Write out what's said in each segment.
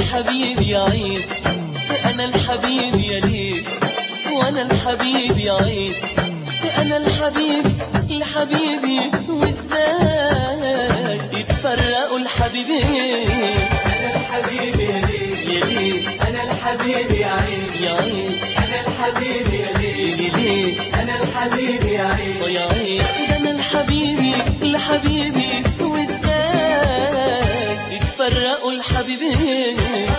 الحبيب يا عين أنا الحبيب يا ليل وأنا الحبيب يا عين أنا الحبيب الحبيبي وإزاي يتفرقوا الحبيبين أنا الحبيب يا ليل يا ليل أنا الحبيب يا عين يا عين أنا الحبيب يا ليل يا ليل أنا الحبيب يا عين ويا عين ده أنا الحبيبي الحبيبي وإزاي يتفرقوا الحبيبين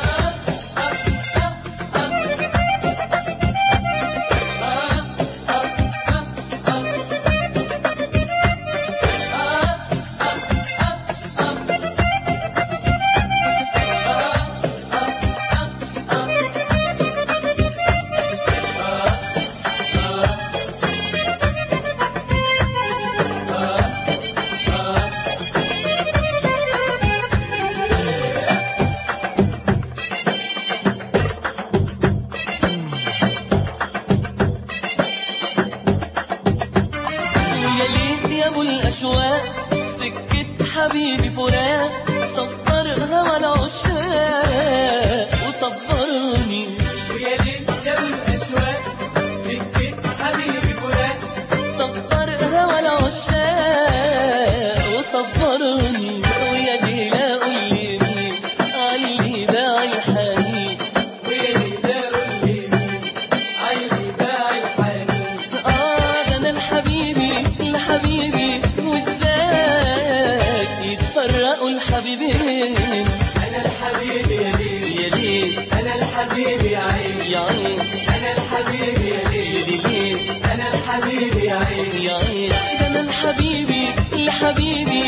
يا ليت يا ابو الاشواق سكت حبيبي فراق صبرها ولا عشاق وصبرني ويا ليل جو الأشواق سكت حبيبي فراق صبرها ولا عشاق وصبرني ويا ليلى قول لي مين علي باع الحنين ويا ليل قول لي مين عيني باع الحنين اه ده انا الحبيبي الحبيبي وازاي يتفرقوا الحبيبين أنا الحبيب يا ليل يا ليل أنا الحبيب يا عين يا عين أنا الحبيب يا ليل يا ليل أنا الحبيب يا عين يا عين ده انا الحبيبي الحبيبي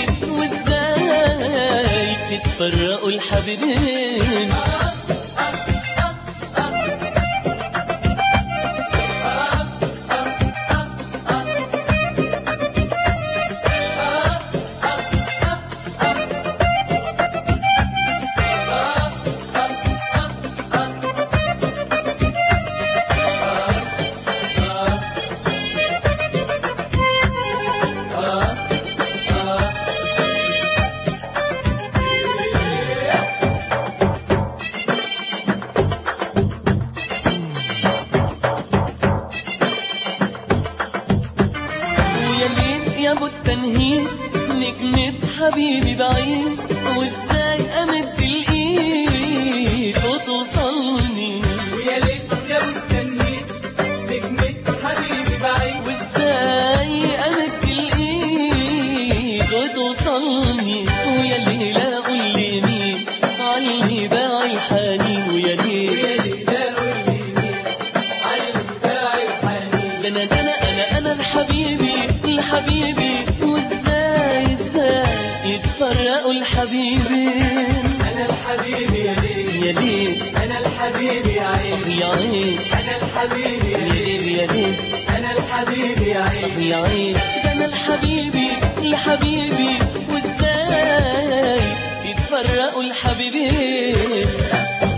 وازاي تتفرقوا الحبيبين ويا ليل يا ابو التنهيد نجمة حبيبي بعيد وازاي امد الايد وتوصلني ويا ليل جو التنين نجمة حبيبي بعيد وازاي امد الايد وتوصلني ويا ليلى قول لي مين علي باع الحنين ويا ليل ويا ليل قول لي مين عيني باع الحنين ده انا ده انا انا انا الحبيبي الحبيبي وازاي ازاي يتفرقوا الحبيبين أنا الحبيب يا ليل يا ليل أنا الحبيب يا عين يا عين أنا الحبيب يا يا ليل ليل يا ليل أنا الحبيب يا عين يا عين ده انا الحبيبي الحبيبي وازاي يتفرقوا الحبيبين